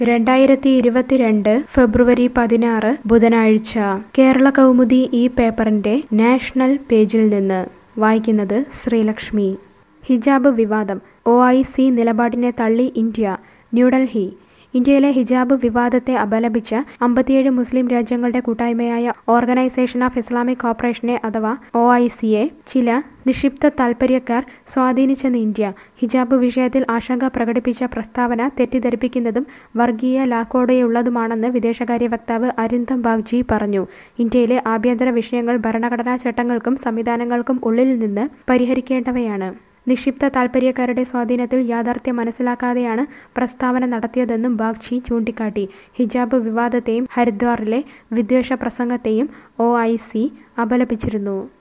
രണ്ടായിരത്തി ഇരുപത്തിരണ്ട് ഫെബ്രുവരി പതിനാറ് ബുധനാഴ്ച കേരള കൗമുദി ഈ പേപ്പറിന്റെ നാഷണൽ പേജിൽ നിന്ന് വായിക്കുന്നത് ശ്രീലക്ഷ്മി ഹിജാബ് വിവാദം ഒ ഐ സി നിലപാടിനെ തള്ളി ഇന്ത്യ ന്യൂഡൽഹി ഇന്ത്യയിലെ ഹിജാബ് വിവാദത്തെ അപലപിച്ച് അമ്പത്തിയേഴ് മുസ്ലിം രാജ്യങ്ങളുടെ കൂട്ടായ്മയായ ഓർഗനൈസേഷൻ ഓഫ് ഇസ്ലാമിക് കോപ്പറേഷനെ അഥവാ ഒ ഐ സിയെ ചില നിക്ഷിപ്ത താൽപര്യക്കാർ സ്വാധീനിച്ചെന്ന് ഇന്ത്യ ഹിജാബ് വിഷയത്തിൽ ആശങ്ക പ്രകടിപ്പിച്ച പ്രസ്താവന തെറ്റിദ്ധരിപ്പിക്കുന്നതും വർഗീയ ലാക്കോടെയുള്ളതുമാണെന്ന് വിദേശകാര്യ വക്താവ് അരിന്ദം ബാഗ്ജി പറഞ്ഞു ഇന്ത്യയിലെ ആഭ്യന്തര വിഷയങ്ങൾ ഭരണഘടനാ ചട്ടങ്ങൾക്കും സംവിധാനങ്ങൾക്കും ഉള്ളിൽ നിന്ന് പരിഹരിക്കേണ്ടവയാണ് നിക്ഷിപ്ത താൽപര്യക്കാരുടെ സ്വാധീനത്തിൽ യാഥാർത്ഥ്യം മനസ്സിലാക്കാതെയാണ് പ്രസ്താവന നടത്തിയതെന്നും ബാഗ്ചി ചൂണ്ടിക്കാട്ടി ഹിജാബ് വിവാദത്തെയും ഹരിദ്വാറിലെ വിദ്വേഷ പ്രസംഗത്തെയും ഒ ഐ സി അപലപിച്ചിരുന്നു